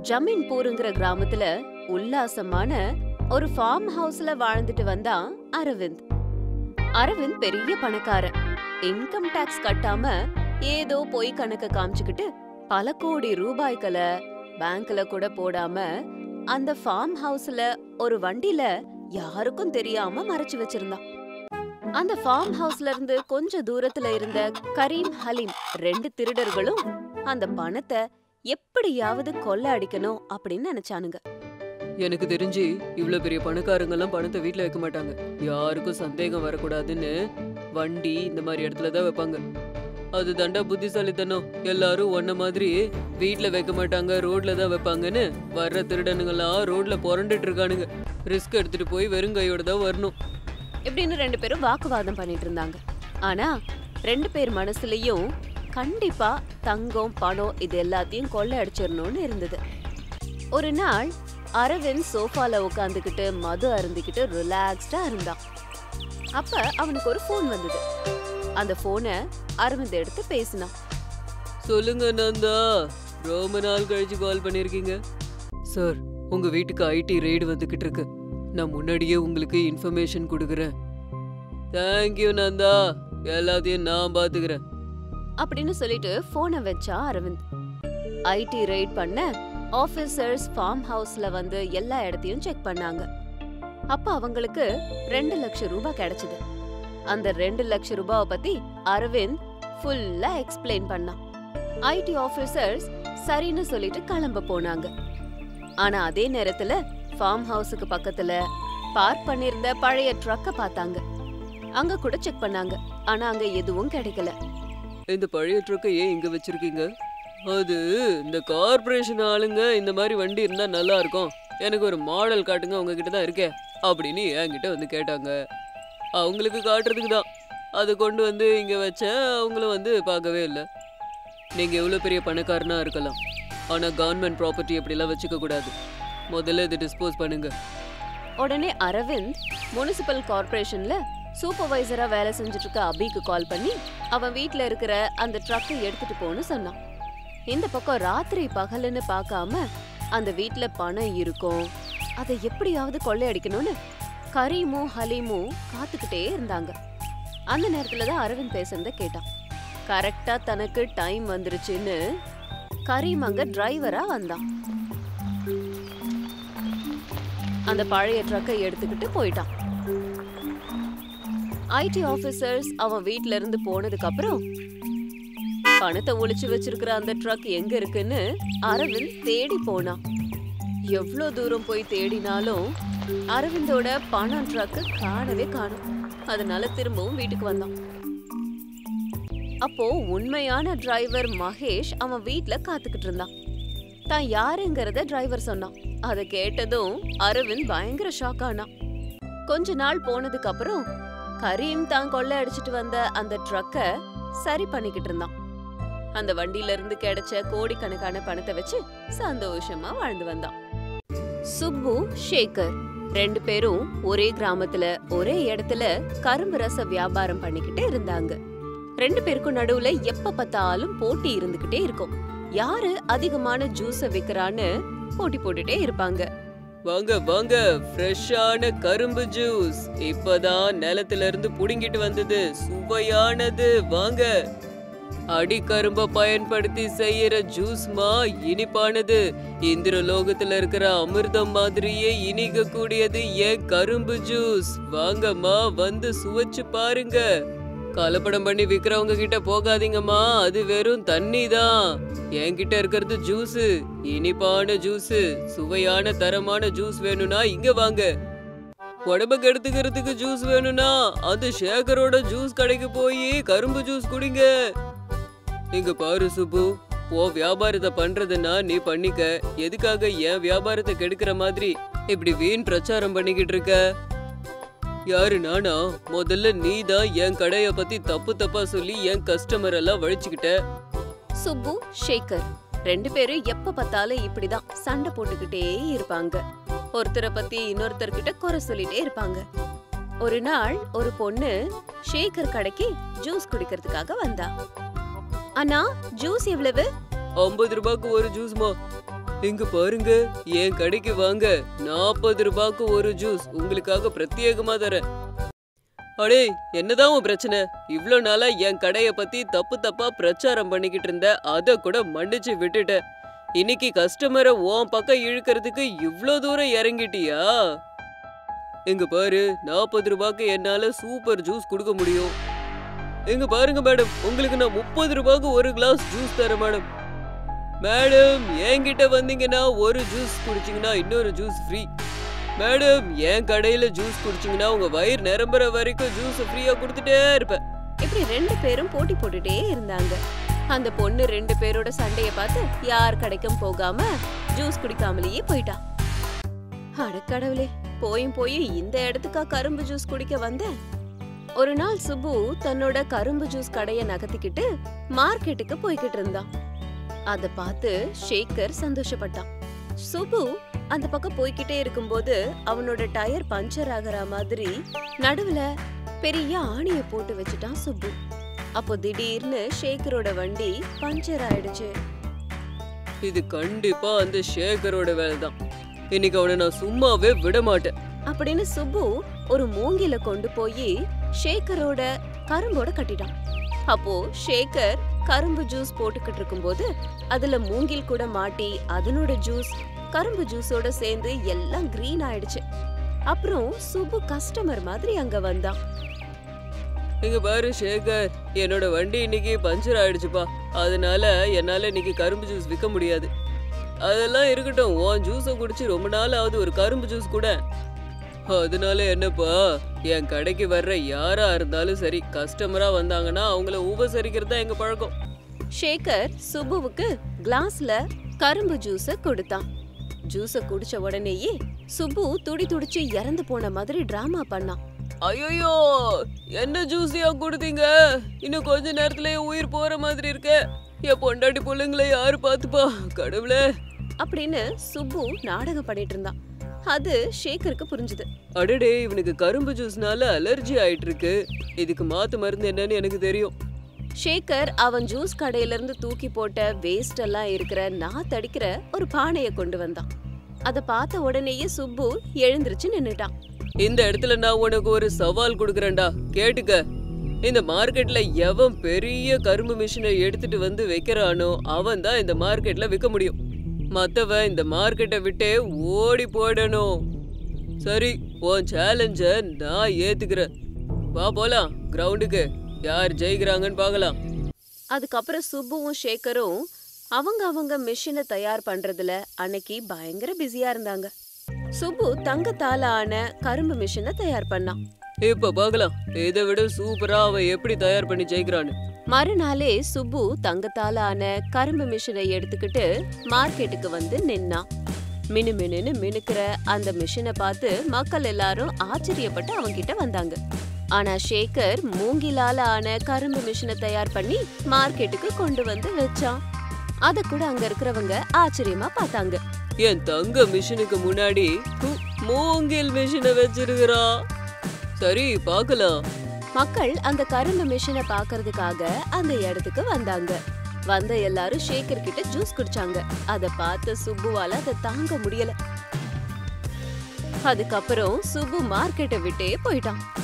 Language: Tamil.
ஜமீன்பூருங்கிற கிராமத்துல உல்லாசமான ஒரு ஃபார்ம் ஹவுஸ்ல வாழ்ந்துட்டு வந்தான் அரவிந்த் அரவிந்த் பெரிய பணக்காரன் இன்கம் டாக்ஸ் கட்டாம ஏதோ பொய் கணக்க காமிச்சுக்கிட்டு பல கோடி ரூபாய்களை பேங்க்ல கூட போடாம அந்த ஃபார்ம் ஹவுஸ்ல ஒரு வண்டில யாருக்கும் தெரியாம மறைச்சு வச்சிருந்தான் அந்த ஃபார்ம் ஹவுஸ்ல இருந்து கொஞ்ச தூரத்துல இருந்த கரீம் ஹலீம் ரெண்டு திருடர்களும் அந்த பணத்தை எப்படியாவது கொள்ள அடிக்கணும் அப்படின்னு நினைச்சானுங்க எனக்கு தெரிஞ்சு இவ்ளோ பெரிய பணக்காரங்க எல்லாம் பணத்தை வீட்ல வைக்க மாட்டாங்க யாருக்கும் சந்தேகம் வரக்கூடாதுன்னு வண்டி இந்த மாதிரி இடத்துல தான் வைப்பாங்க அது தண்டா புத்திசாலித்தனம் எல்லாரும் ஒன்ன மாதிரி வீட்ல வைக்க மாட்டாங்க ரோட்ல தான் வைப்பாங்கன்னு வர்ற திருடனுங்கெல்லாம் ரோட்ல புரண்டுட்டு இருக்கானுங்க ரிஸ்க் எடுத்துட்டு போய் வெறும் கையோட தான் வரணும் இப்படின்னு ரெண்டு பேரும் வாக்குவாதம் பண்ணிட்டு இருந்தாங்க ஆனா ரெண்டு பேர் மனசுலயும் கண்டிப்பா தங்கம் பணம் இது எல்லாத்தையும் கொள்ளை அடிச்சிடணும்னு இருந்தது ஒரு நாள் அரவிந்த் சோஃபால உட்காந்துக்கிட்டு மது அருந்திக்கிட்டு ரிலாக்ஸ்டா இருந்தான் அப்ப அவனுக்கு ஒரு ஃபோன் வந்தது அந்த போனை அரவிந்த் எடுத்து பேசினான் சொல்லுங்க நந்தா ரொம்ப நாள் கழிச்சு கால் பண்ணிருக்கீங்க சார் உங்க வீட்டுக்கு ஐடி ரெய்டு வந்துகிட்டு இருக்கு நான் முன்னாடியே உங்களுக்கு இன்ஃபர்மேஷன் கொடுக்குறேன் தேங்க்யூ நந்தா எல்லாத்தையும் நான் பாத்துக்கிறேன் அப்படின்னு சொல்லிட்டு போனை வச்சா அரவிந்த் ஐடி ரைட் பண்ண ஆபீசர்ஸ் ஃபார்ம் ஹவுஸ்ல வந்து எல்லா இடத்தையும் செக் பண்ணாங்க அப்ப அவங்களுக்கு ரெண்டு லட்சம் ரூபாய் கிடைச்சது அந்த ரெண்டு லட்சம் ரூபாவை பத்தி அரவிந்த் ஃபுல்லா எக்ஸ்பிளைன் பண்ணான் ஐடி ஆபீசர்ஸ் சரின்னு சொல்லிட்டு கிளம்ப போனாங்க ஆனா அதே நேரத்துல ஃபார்ம் ஹவுஸுக்கு பக்கத்துல பார்க் பண்ணிருந்த பழைய ட்ரக்க பார்த்தாங்க அங்க கூட செக் பண்ணாங்க ஆனா அங்க எதுவும் கிடைக்கல இந்த பழைய ட்ரக்கை ஏன் இங்க வச்சிருக்கீங்க அது இந்த கார்ப்பரேஷன் ஆளுங்க இந்த மாதிரி வண்டி இருந்தா நல்லா இருக்கும் எனக்கு ஒரு மாடல் காட்டுங்க உங்ககிட்ட தான் இருக்கே அப்படின்னு என்கிட்ட வந்து கேட்டாங்க அவங்களுக்கு காட்டுறதுக்கு தான் அதை கொண்டு வந்து இங்க வச்சேன் அவங்களும் வந்து பார்க்கவே இல்லை நீங்க எவ்வளவு பெரிய பணக்காரனா இருக்கலாம் ஆனா கவர்மெண்ட் ப்ராப்பர்ட்டி அப்படிலாம் வச்சுக்க கூடாது முதல்ல இதை டிஸ்போஸ் பண்ணுங்க உடனே அரவிந்த் முனிசிபல் கார்ப்பரேஷன்ல சூப்பர்வைசரா வேலை செஞ்சுட்டு இருக்க அபிக்கு கால் பண்ணி அவன் வீட்ல இருக்கிற அந்த ட்ரக்கை எடுத்துட்டு போன்னு சொன்னான் இந்த பக்கம் ராத்திரி பகலுன்னு பார்க்காம அந்த வீட்ல பணம் இருக்கும் அதை எப்படியாவது கொள்ளையடிக்கணும்னு கரீமும் ஹலீமும் காத்துக்கிட்டே இருந்தாங்க அந்த நேரத்துல தான் அரவிந்த் பேசுறத கேட்டான் கரெக்டா தனக்கு டைம் வந்துருச்சுன்னு கரீம் அங்க டிரைவரா வந்தான் அந்த பழைய ட்ரக்கை எடுத்துக்கிட்டு போயிட்டான் ஐடி ஆபீசர்ஸ் அவன் வீட்ல இருந்து போனதுக்கு அப்புறம் பணத்தை ஒளிச்சு வச்சிருக்கிற அந்த ட்ரக் எங்க இருக்குன்னு அரவிந்த் தேடி போனான் எவ்வளவு தூரம் போய் தேடினாலும் அரவிந்தோட பணம் ட்ரக் காணவே காணும் அதனால திரும்பவும் வீட்டுக்கு வந்தான் அப்போ உண்மையான டிரைவர் மகேஷ் அவன் வீட்ல காத்துக்கிட்டு இருந்தான் தான் யாருங்கிறத டிரைவர் சொன்னான் அதை கேட்டதும் அரவிந்த் பயங்கர ஷாக் ஆனான் கொஞ்ச நாள் போனதுக்கு அப்புறம் கரீம் தான் கொள்ளை அடிச்சிட்டு வந்த அந்த ட்ரக்க சரி பண்ணிக்கிட்டு இருந்தான் அந்த வண்டியில இருந்து கிடைச்ச கோடிக்கணக்கான பணத்தை வச்சு சந்தோஷமா வாழ்ந்து வந்தான் சுப்பு ஷேகர் ரெண்டு பேரும் ஒரே கிராமத்துல ஒரே இடத்துல கரும்பு ரச வியாபாரம் பண்ணிக்கிட்டு இருந்தாங்க ரெண்டு பேருக்கும் நடுவுல எப்ப பார்த்தாலும் போட்டி இருந்துகிட்டே இருக்கும் யாரு அதிகமான ஜூஸ விக்கிறான்னு போட்டி போட்டுட்டே இருப்பாங்க வாங்க வாங்க ஃப்ரெஷ்ஷான கரும்பு ஜூஸ் இப்பதான் நிலத்துல இருந்து புடுங்கிட்டு வந்தது சுவையானது வாங்க அடிக்கரும்ப பயன்படுத்தி செய்யற ஜூஸ்மா இனிப்பானது இந்திர லோகத்துல இருக்கிற அமிர்தம் மாதிரியே இனிக்க கூடியது ஏன் கரும்பு ஜூஸ் வாங்கம்மா வந்து சுவைச்சு பாருங்க கலப்படம் பண்ணி விக்கிறவங்க கிட்ட போகாதீங்கம்மா அது வெறும் தண்ணி தான் என்கிட்ட இருக்கிறது ஜூஸ் இனிப்பான ஜூஸ் சுவையான தரமான ஜூஸ் வேணும்னா இங்க வாங்க உடம்ப கெடுத்துக்கிறதுக்கு ஜூஸ் வேணும்னா அந்த ஷேகரோட ஜூஸ் கடைக்கு போய் கரும்பு ஜூஸ் குடிங்க இங்க பாரு சுப்பு ஓ வியாபாரத்தை பண்றதுன்னா நீ பண்ணிக்க எதுக்காக என் வியாபாரத்தை கெடுக்கிற மாதிரி இப்படி வீண் பிரச்சாரம் பண்ணிக்கிட்டு இருக்க யாரு நானா முதல்ல நீ தான் என் கடைய பத்தி தப்பு தப்பா சொல்லி என் கஸ்டமர் எல்லாம் வழிச்சுக்கிட்ட சுப்பு ஷேகர் ரெண்டு பேரும் எப்ப பார்த்தாலும் இப்படிதான் சண்டை போட்டுக்கிட்டே இருப்பாங்க ஒருத்தரை பத்தி இன்னொருத்தர்கிட்ட குறை சொல்லிட்டே இருப்பாங்க ஒரு நாள் ஒரு பொண்ணு ஷேகர் கடைக்கு ஜூஸ் குடிக்கிறதுக்காக வந்தா அண்ணா ஜூஸ் எவ்வளவு ஐம்பது ரூபாய்க்கு ஒரு ஜூஸ்மா இங்க பாருங்க என் கடைக்கு வாங்க நாற்பது ரூபாய்க்கு ஒரு ஜூஸ் உங்களுக்காக பிரத்யேகமா தரேன் அடே என்னதான் உன் பிரச்சனை இவ்ளோ நாளா என் கடைய பத்தி தப்பு தப்பா பிரச்சாரம் பண்ணிக்கிட்டு இருந்த அத கூட மன்னிச்சு விட்டுட்ட இன்னைக்கு கஸ்டமரை உன் பக்கம் இழுக்கிறதுக்கு இவ்ளோ தூரம் இறங்கிட்டியா இங்க பாரு நாற்பது ரூபாய்க்கு என்னால சூப்பர் ஜூஸ் கொடுக்க முடியும் இங்க பாருங்க மேடம் உங்களுக்கு நான் முப்பது ரூபாய்க்கு ஒரு கிளாஸ் ஜூஸ் தரேன் மேடம் மேடம் என்கிட்ட வந்தீங்கன்னா ஒரு ஜூஸ் குடிச்சீங்கன்னா இன்னொரு ஜூஸ் ஃப்ரீ மேடம் என் கடையில ஜூஸ் குடிச்சீங்கன்னா உங்க வயிறு நிரம்புற வரைக்கும் ஜூஸ் ஃப்ரீயா கொடுத்துட்டே இருப்பேன் இப்படி ரெண்டு பேரும் போட்டி போட்டுட்டே இருந்தாங்க அந்த பொண்ணு ரெண்டு பேரோட சண்டைய பார்த்து யார் கடைக்கும் போகாம ஜூஸ் குடிக்காமலேயே போயிட்டா அட கடவுளே போயும் போய் இந்த இடத்துக்கா கரும்பு ஜூஸ் குடிக்க வந்தேன் ஒரு நாள் சுப்பு தன்னோட கரும்பு ஜூஸ் கடைய நகர்த்திக்கிட்டு மார்க்கெட்டுக்கு போய்கிட்டு இருந்தான் அத பார்த்து ஷேகர் சந்தோஷப்பட்டான் சுப்பு அந்த பக்கம் போய்கிட்டே இருக்கும்போது அவனோட டயர் பஞ்சர் ஆகுற மாதிரி நடுவுல பெரிய ஆணிய போட்டு வச்சுட்டான் சுப்பு அப்போ திடீர்னு ஷேகரோட வண்டி பஞ்சர் ஆயிடுச்சு இது கண்டிப்பா அந்த ஷேகரோட வேலை தான் இன்னைக்கு அவனை நான் சும்மாவே விட மாட்டேன் அப்படின்னு சுப்பு ஒரு மூங்கில கொண்டு போய் ஷேகரோட கரும்போட கட்டிட்டான் அப்போ ஷேகர் கரும்பு ஜூஸ் போட்டுக்கிட்டு இருக்கும்போது அதுல மூங்கில் கூட மாட்டி அதனோட ஜூஸ் கரும்பு ஜூஸோட சேர்ந்து எல்லாம் கிரீன் ஆயிடுச்சு அப்புறம் சுப்பு கஸ்டமர் மாதிரி அங்க வந்தான் இங்க பாரு ஷேகர் என்னோட வண்டி இன்னைக்கு பஞ்சர் ஆயிடுச்சுப்பா அதனால என்னால இன்னைக்கு கரும்பு ஜூஸ் விற்க முடியாது அதெல்லாம் இருக்கட்டும் உன் ஜூஸை குடிச்சு ரொம்ப நாள் ஆகுது ஒரு கரும்பு ஜூஸ் கூட அதனால என்னப்பா என் கடைக்கு வர்ற யாரா இருந்தாலும் சரி கஸ்டமரா வந்தாங்கன்னா அவங்கள உபசரிக்கிறது தான் எங்க பழக்கம் ஷேகர் சுப்புவுக்கு கிளாஸ்ல கரும்பு ஜூஸ கொடுத்தான் ஜூஸ குடிச்ச உடனேயே சுப்பு துடி துடிச்சு இறந்து போன மாதிரி டிராமா பண்ணான் ஐயோ என்ன ஜூஸியா கொடுத்தீங்க இன்னும் கொஞ்ச நேரத்திலேயே உயிர் போற மாதிரி இருக்க என் பொண்டாட்டி பிள்ளைங்களை யாரு பாத்துப்பா கடவுளே அப்படின்னு சுப்பு நாடகம் பண்ணிட்டு இருந்தான் அது ஷேகருக்கு புரிஞ்சுது அடடே இவனுக்கு கரும்பு ஜூஸ்னால அலர்ஜி ஆயிட்டு இருக்கு இதுக்கு மாத்து மருந்து என்னன்னு எனக்கு தெரியும் ஷேகர் அவன் ஜூஸ் கடையில இருந்து தூக்கி போட்ட வேஸ்ட் எல்லாம் இருக்கிற நாத்தடிக்கிற ஒரு பானைய கொண்டு வந்தான் அத பார்த்த உடனேயே சுப்பு எழுந்திருச்சு நின்னுட்டான் இந்த இடத்துல நான் உனக்கு ஒரு சவால் கொடுக்கறேன்டா கேட்டுக்க இந்த மார்க்கெட்ல எவன் பெரிய கரும்பு மிஷினை எடுத்துட்டு வந்து வைக்கிறானோ அவன் தான் இந்த மார்க்கெட்ல விற்க முடியும் மத்தவன் இந்த மார்க்கெட்டை விட்டே ஓடி போயிடணும் சரி உன் சேலஞ்ச நான் ஏத்துக்கிறேன் வா போலாம் கிரவுண்டுக்கு யார் ஜெயிக்கிறாங்கன்னு பார்க்கலாம் அதுக்கப்புறம் சுப்புவும் ஷேகரும் அவங்க அவங்க மிஷினை தயார் பண்றதுல அன்னைக்கு பயங்கர பிஸியா இருந்தாங்க சுப்பு தங்கத்தால ஆன கரும்பு மிஷினை தயார் பண்ணான் இப்ப பார்க்கலாம் இதை விட சூப்பரா அவன் எப்படி தயார் பண்ணி ஜெயிக்கிறான்னு மறுநாளே சுப்பு தங்கத்தால ஆன கரும்பு மிஷினை எடுத்துக்கிட்டு மார்க்கெட்டுக்கு வந்து நின்னான் மினு மினுன்னு மினுக்கிற அந்த மிஷினை பார்த்து மக்கள் எல்லாரும் ஆச்சரியப்பட்டு அவன்கிட்ட வந்தாங்க ஆனா ஷேகர் மூங்கிலால ஆன கரும்பு மிஷினை தயார் பண்ணி மார்க்கெட்டுக்கு கொண்டு வந்து வச்சான் அத கூட அங்க இருக்கிறவங்க ஆச்சரியமா பார்த்தாங்க என் தங்க மிஷினுக்கு முன்னாடி ஹு, மூங்கில் மிஷினை வச்சிருக்கிறான் சரி பார்க்கலாம் மக்கள் அந்த கரும்பு மிஷினை பார்க்கறதுக்காக அந்த இடத்துக்கு வந்தாங்க வந்த எல்லாரும் ஷேகர் கிட்ட ஜூஸ் குடிச்சாங்க அத பார்த்த சுப்புவால அதை தாங்க முடியல அதுக்கப்புறம் சுப்பு மார்க்கெட்டை விட்டே போயிட்டான்